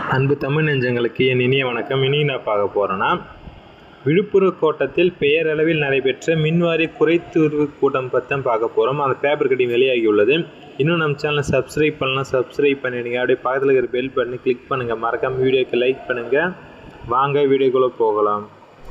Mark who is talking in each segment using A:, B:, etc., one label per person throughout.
A: அன்பு தமிழ் நெஞ்சங்களுக்கு என் இனிய வணக்கம் இனி நான் பார்க்க போகிறேன்னா விழுப்புரம் கோட்டத்தில் பெயரளவில் நடைபெற்ற மின்வாரி குறைத்தீர்வு கூட்டம் பற்றி தான் பார்க்க போகிறோம் அந்த பேப்பர் கட்டிங் வெளியாகியுள்ளது இன்னும் நம்ம சேனலை சப்ஸ்கிரைப் பண்ணலாம் சப்ஸ்கிரைப் பண்ணிடுங்க அப்படியே பக்கத்தில் இருக்கிற பெல் பட்டனை கிளிக் பண்ணுங்கள் மறக்காம வீடியோக்கு லைக் பண்ணுங்கள் வாங்க வீடியோக்குள்ளே போகலாம்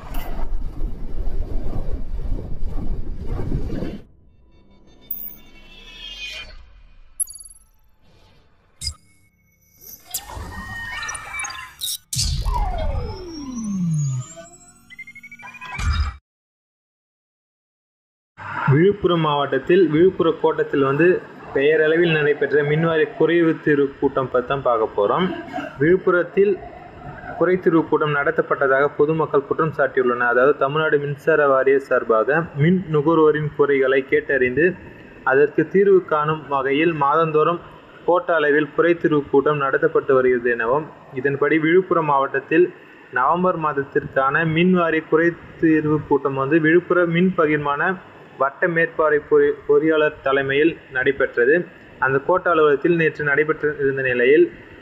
A: விழுப்புரம் மாவட்டத்தில் விழுப்புரம் கோட்டத்தில் வந்து பெயரளவில் நடைபெற்ற மின்வாரி குறைவு தீர்வு கூட்டம் பற்றி தான் பார்க்க போகிறோம் விழுப்புரத்தில் குறைதீர்வு கூட்டம் நடத்தப்பட்டதாக பொதுமக்கள் குற்றம் சாட்டியுள்ளனர் அதாவது தமிழ்நாடு மின்சார வாரிய சார்பாக மின் நுகர்வோரின் குறைகளை கேட்டறிந்து அதற்கு தீர்வு காணும் வகையில் மாதந்தோறும் கோட்ட அளவில் குறைதீர்வு கூட்டம் நடத்தப்பட்டு வருகிறது எனவும் இதன்படி விழுப்புரம் மாவட்டத்தில் நவம்பர் மாதத்திற்கான மின் வாரிய குறைதீர்வு கூட்டம் வந்து விழுப்புரம் மின் பகிர்மான வட்ட மேற்பார்வை பொறி பொறியாளர் தலைமையில் நடைபெற்றது அந்த கோட்ட அலுவலகத்தில் நேற்று நடைபெற்று இருந்த நிலையில்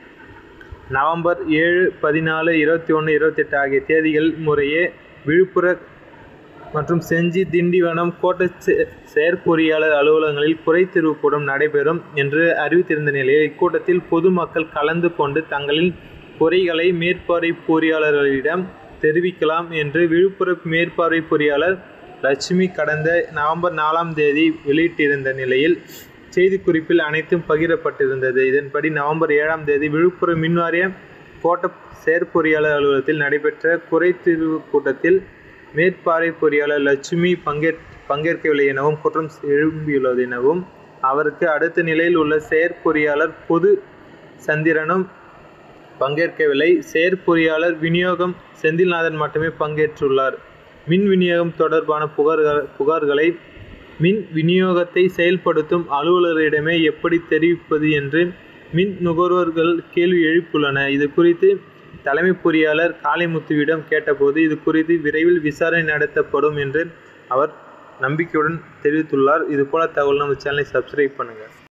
A: நவம்பர் ஏழு பதினாலு இருபத்தி ஒன்று இருபத்தெட்டு ஆகிய தேதிகள் முறையே விழுப்புர மற்றும் செஞ்சி திண்டிவனம் கோட்ட செ- செயற்பொறியாளர் அலுவலகங்களில் குறைதீர்வு கூட்டம் நடைபெறும் என்று அறிவித்திருந்த நிலையில் இக்கூட்டத்தில் பொதுமக்கள் கலந்து கொண்டு தங்களின் குறைகளை மேற்பார்வை பொறியாளர்களிடம் தெரிவிக்கலாம் என்று விழுப்புரம் மேற்பார்வை பொறியாளர் லட்சுமி கடந்த நவம்பர் நாலாம் தேதி வெளியிட்டிருந்த நிலையில் செய்திக்குறிப்பில் அனைத்தும் பகிரப்பட்டிருந்தது இதன்படி நவம்பர் ஏழாம் தேதி விழுப்புரம் மின்வாரிய கோட்ட செயற்பொறியாளர் அலுவலகத்தில் நடைபெற்ற குறைதீர்வு கூட்டத்தில் மேற்பார்வை பொறியாளர் லட்சுமி பங்கேற் பங்கேற்கவில்லை எனவும் குற்றம் எழும்பியுள்ளது எனவும் அவருக்கு அடுத்த நிலையில் உள்ள செயற்பொறியாளர் பொது சந்திரனும் பங்கேற்கவில்லை செயற்பொறியாளர் விநியோகம் செந்தில்நாதன் மட்டுமே பங்கேற்றுள்ளார் மின் விநியோகம் தொடர்பான புகார்கள் புகார்களை மின் விநியோகத்தை செயல்படுத்தும் அலுவலரிடமே எப்படி தெரிவிப்பது என்று மின் நுகர்வோர்கள் கேள்வி எழுப்பியுள்ளன இது குறித்து தலைமை பொறியாளர் காளிமுத்துவிடம் கேட்டபோது இது குறித்து விரைவில் விசாரணை நடத்தப்படும் என்று அவர் நம்பிக்கையுடன் தெரிவித்துள்ளார் இதுபோல தகவல் நம்ம சேனலை சப்ஸ்கிரைப் பண்ணுங்கள்